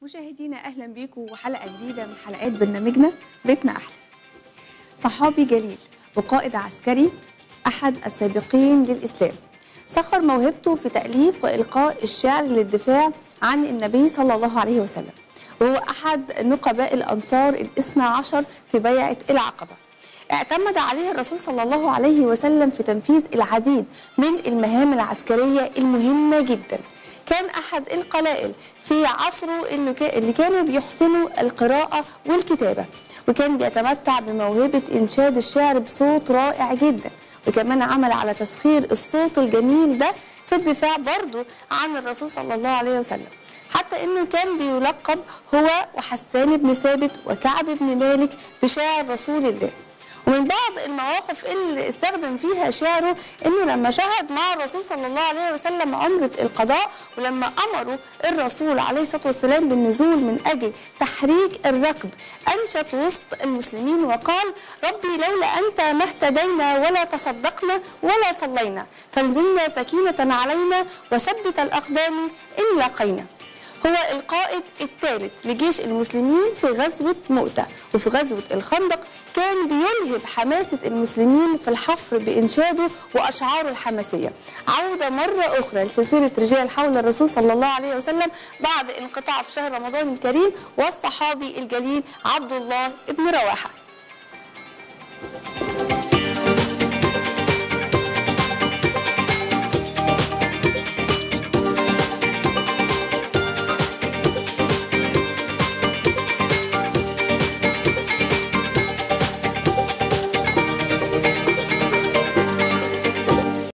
مشاهدينا اهلا بيكم وحلقه جديده من حلقات برنامجنا بيتنا احلى صحابي جليل وقائد عسكري احد السابقين للاسلام سخر موهبته في تاليف والقاء الشعر للدفاع عن النبي صلى الله عليه وسلم وهو احد نقباء الانصار الاثنى عشر في بيعه العقبه اعتمد عليه الرسول صلى الله عليه وسلم في تنفيذ العديد من المهام العسكريه المهمه جدا كان احد القلائل في عصره اللي, كا اللي كانوا بيحسنوا القراءه والكتابه وكان بيتمتع بموهبه انشاد الشعر بصوت رائع جدا وكمان عمل على تسخير الصوت الجميل ده في الدفاع برضه عن الرسول صلى الله عليه وسلم حتى انه كان بيلقب هو وحسان بن ثابت وكعب بن مالك بشاعر رسول الله ومن بعض المواقف اللي استخدم فيها شعره انه لما شهد مع الرسول صلى الله عليه وسلم عمره القضاء ولما امروا الرسول عليه الصلاه والسلام بالنزول من اجل تحريك الركب انشط وسط المسلمين وقال ربي لولا انت ما اهتدينا ولا تصدقنا ولا صلينا فانزلنا سكينه علينا وثبت الاقدام ان لقينا هو القائد الثالث لجيش المسلمين في غزوة مؤتة وفي غزوة الخندق كان بيلهب حماسة المسلمين في الحفر بإنشاده وأشعاره الحماسية عودة مرة أخرى لسلسلة رجال حول الرسول صلى الله عليه وسلم بعد انقطاع في شهر رمضان الكريم والصحابي الجليل عبد الله بن رواحة